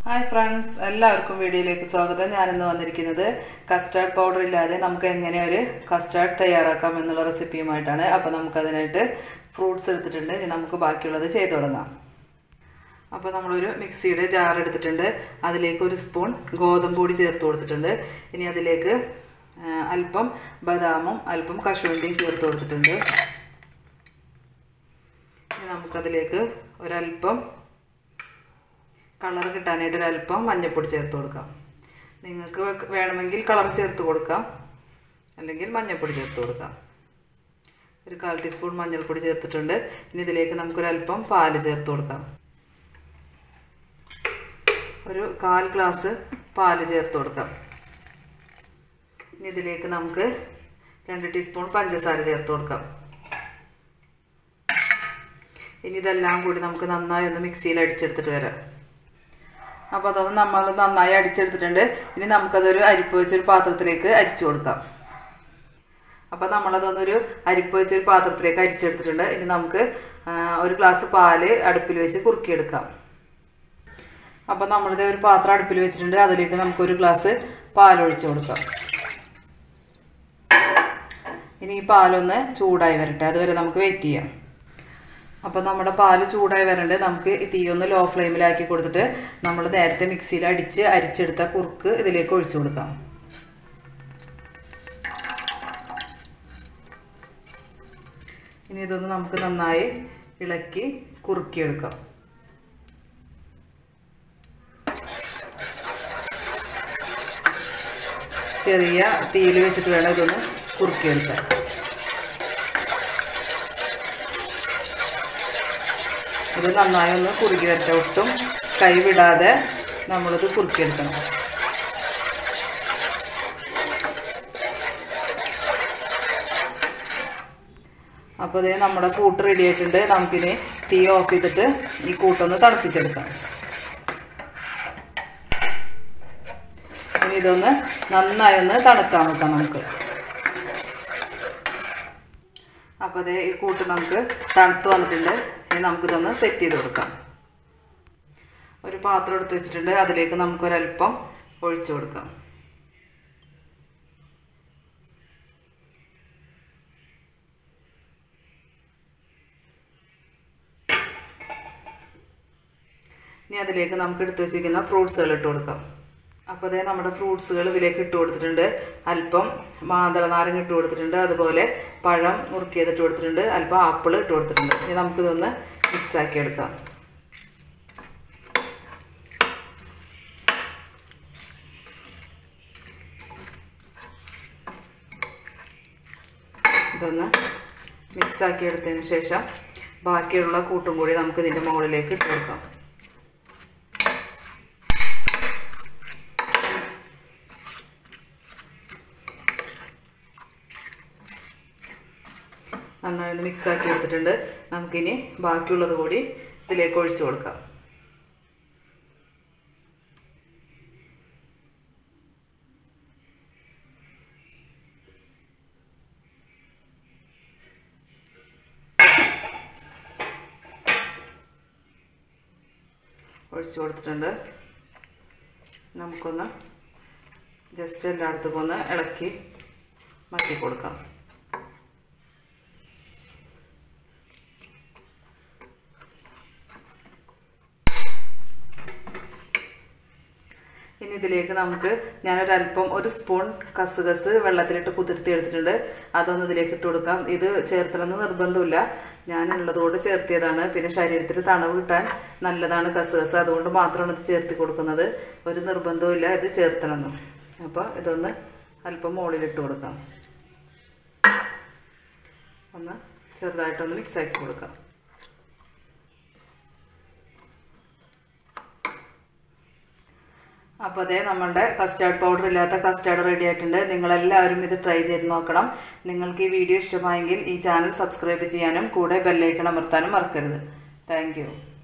hi friends എല്ലാവർക്കും വീഡിയോയിലേക്ക് സ്വാഗതം ഞാനിന്ന് വന്നിരിക്കുന്നത് കസ്റ്റാർഡ് പൗഡർ ഇല്ലാതെ നമുക്ക് എങ്ങനെ ഒരു കസ്റ്റാർഡ് തയ്യാറാക്കാം എന്നുള്ള റെസിപ്പിയുമായിട്ടാണ് അപ്പോൾ നമുക്കതിനായിട്ട് ഫ്രൂട്ട്സ് എടുത്തിട്ടുണ്ട് ഇനി നമുക്ക് ബാക്കിയുള്ളത് ചെയ്തു തുടങ്ങാം അപ്പോൾ നമ്മളൊരു മിക്സിയുടെ ജാർ എടുത്തിട്ടുണ്ട് അതിലേക്ക് ഒരു സ്പൂൺ ഗോതമ്പ് പൊടി ചേർത്ത് കൊടുത്തിട്ടുണ്ട് ഇനി അതിലേക്ക് ആ, അല്പം ബദാമും അല്പം കശുവണ്ടിയും ചേർത്ത് കൊടുത്തിട്ടുണ്ട് ഇനി നമുക്കതിലേക്ക് ഒരല്പം കളർ കിട്ടാനായിട്ട് ഒരല്പം മഞ്ഞൾപ്പൊടി ചേർത്ത് കൊടുക്കാം നിങ്ങൾക്ക് വെ- വേണമെങ്കിൽ കളർ ചേർത്ത് കൊടുക്കാം അല്ലെങ്കിൽ മഞ്ഞൾപ്പൊടി ചേർത്ത് കൊടുക്കാം ഒരു കാൽ ടീസ്പൂൺ മഞ്ഞൾപ്പൊടി ചേർത്തിട്ടുണ്ട് ഇനി ഇതിലേക്ക് നമുക്കൊരല്പം പാല് ചേർത്ത് കൊടുക്കാം ഒരു കാൽ ഗ്ലാസ് പാല് ചേർത്ത് കൊടുക്കാം ഇനി ഇതിലേക്ക് നമുക്ക് രണ്ട് ടീസ്പൂൺ പഞ്ചസാര ചേർത്ത് കൊടുക്കാം ഇനി ഇതെല്ലാം കൂടി നമുക്ക് നന്നായി ഒന്ന് മിക്സിയിൽ അടിച്ചെടുത്തിട്ട് വരാം അപ്പോൾ അതൊന്ന് നമ്മൾ നന്നായി അടിച്ചെടുത്തിട്ടുണ്ട് ഇനി നമുക്കതൊരു അരിപ്പ് വെച്ചൊരു പാത്രത്തിലേക്ക് അരിച്ചു കൊടുക്കാം അപ്പോൾ നമ്മളതൊന്നൊരു അരിപ്പ് വെച്ചൊരു പാത്രത്തിലേക്ക് അരിച്ചെടുത്തിട്ടുണ്ട് ഇനി നമുക്ക് ആ, ഒരു ഗ്ലാസ് പാല് അടുപ്പിൽ വെച്ച് കുറുക്കിയെടുക്കാം അപ്പോൾ നമ്മളിത് ഒരു പാത്രം അടുപ്പിൽ വെച്ചിട്ടുണ്ട് അതിലേക്ക് നമുക്കൊരു ഗ്ലാസ് പാൽ ഒഴിച്ചു കൊടുക്കാം ഇനി ഈ പാലൊന്ന് ചൂടായി വരട്ടെ അതുവരെ നമുക്ക് വെയിറ്റ് ചെയ്യാം അപ്പോൾ നമ്മുടെ പാല് ചൂടായി വരണ്ട് നമുക്ക് ഈ തീ ഒന്ന് ലോ ഫ്ലെയിമിലാക്കി കൊടുത്തിട്ട് നമ്മൾ നേരത്തെ മിക്സിയിൽ അടിച്ച് അരിച്ചെടുത്ത കുറുക്ക് ഇതിലേക്ക് ഒഴിച്ചു കൊടുക്കാം ഇനി ഇതൊന്ന് നമുക്ക് നന്നായി ഇളക്കി കുറുക്കിയെടുക്കാം ചെറിയ തീയിൽ വെച്ചിട്ട് വേണം ഇതൊന്ന് കുറുക്കിയെടുക്കാൻ ഇത് നന്നായി ഒന്ന് കുറുകി വരട്ടെ ഒട്ടും കൈ വിടാതെ നമ്മളിത് കുറുക്കിയെടുക്കണം അപ്പോൾ ഇതേ നമ്മുടെ കൂട്ട് റെഡി ആയിട്ടുണ്ട് നമുക്കിനി തീ ഓഫ് ചെയ്തിട്ട് ഈ കൂട്ടൊന്ന് തണുപ്പിച്ചെടുക്കാം ഇനി ഇതൊന്ന് നന്നായി ഒന്ന് തണുക്കാൻ വെക്കാം നമുക്ക് അപ്പോൾ അതേ ഈ കൂട്ട് നമുക്ക് തണുത്ത് വന്നിട്ടുണ്ട് ഇനി നമുക്കിതൊന്ന് സെറ്റ് ചെയ്ത് കൊടുക്കാം ഒരു പാത്രം എടുത്ത് വെച്ചിട്ടുണ്ട് അതിലേക്ക് നമുക്കൊരല്പം ഒഴിച്ചു കൊടുക്കാം ഇനി അതിലേക്ക് നമുക്ക് എടുത്ത് വെച്ചിരിക്കുന്ന ഫ്രൂട്ട്സുകൾ ഇട്ട് കൊടുക്കാം അപ്പോൾ അതേ നമ്മുടെ ഫ്രൂട്ട്സുകൾ ഇതിലേക്ക് ഇട്ട് കൊടുത്തിട്ടുണ്ട് അല്പം മാതള നാരങ്ങ ഇട്ട് കൊടുത്തിട്ടുണ്ട് അതുപോലെ പഴം നുറുക്കിയത് ഇട്ട് കൊടുത്തിട്ടുണ്ട് അല്പം ആപ്പിൾ ഇട്ട് കൊടുത്തിട്ടുണ്ട് ഇനി നമുക്കിതൊന്ന് മിക്സ് ആക്കി എടുക്കാം ഇതൊന്ന് മിക്സ് ആക്കി എടുത്തതിന് ശേഷം ബാക്കിയുള്ള കൂട്ടും കൂടി നമുക്ക് ഇതിൻ്റെ മുകളിലേക്ക് ഇട്ട് കൊടുക്കാം നന്നായി ഒന്ന് മിക്സ് ആക്കി എടുത്തിട്ടുണ്ട് നമുക്കിനി ബാക്കിയുള്ളത് കൂടി ഇതിലേക്ക് ഒഴിച്ചു കൊടുക്കാം ഒഴിച്ചു കൊടുത്തിട്ടുണ്ട് നമുക്കൊന്ന് ജസ്റ്റ് എല്ലായിടത്തും ഒന്ന് ഇളക്കി മാറ്റി കൊടുക്കാം ഇനി ഇതിലേക്ക് നമുക്ക് ഞാനൊരല്പം ഒരു സ്പൂൺ കസുകസ് വെള്ളത്തിലിട്ട് കുതിർത്തി എടുത്തിട്ടുണ്ട് അതൊന്ന് ഇതിലേക്ക് ഇട്ട് കൊടുക്കാം ഇത് ചേർത്തണമെന്ന് നിർബന്ധമില്ല ഞാനുള്ളതുകൊണ്ട് ചേർത്തിയതാണ് പിന്നെ ശരീരത്തിൽ തണവ് കിട്ടാൻ നല്ലതാണ് കസുകസ് അതുകൊണ്ട് മാത്രമാണ് ഇത് ചേർത്തി കൊടുക്കുന്നത് ഒരു നിർബന്ധവുമില്ല ഇത് ചേർത്തണമെന്നും അപ്പോൾ ഇതൊന്ന് അല്പം മുകളിലിട്ട് കൊടുക്കാം ഒന്ന് ചെറുതായിട്ടൊന്ന് മിക്സ് ആക്കി കൊടുക്കാം അപ്പോൾ അതേ നമ്മളുടെ കസ്റ്റാർഡ് പൗഡർ ഇല്ലാത്ത കസ്റ്റാർഡ് റെഡി ആയിട്ടുണ്ട് നിങ്ങളെല്ലാവരും ഇത് ട്രൈ ചെയ്ത് നോക്കണം നിങ്ങൾക്ക് ഈ വീഡിയോ ഇഷ്ടമായെങ്കിൽ ഈ ചാനൽ സബ്സ്ക്രൈബ് ചെയ്യാനും കൂടെ ബെല്ലൈക്കൺ അമർത്താനും മറക്കരുത് താങ്ക്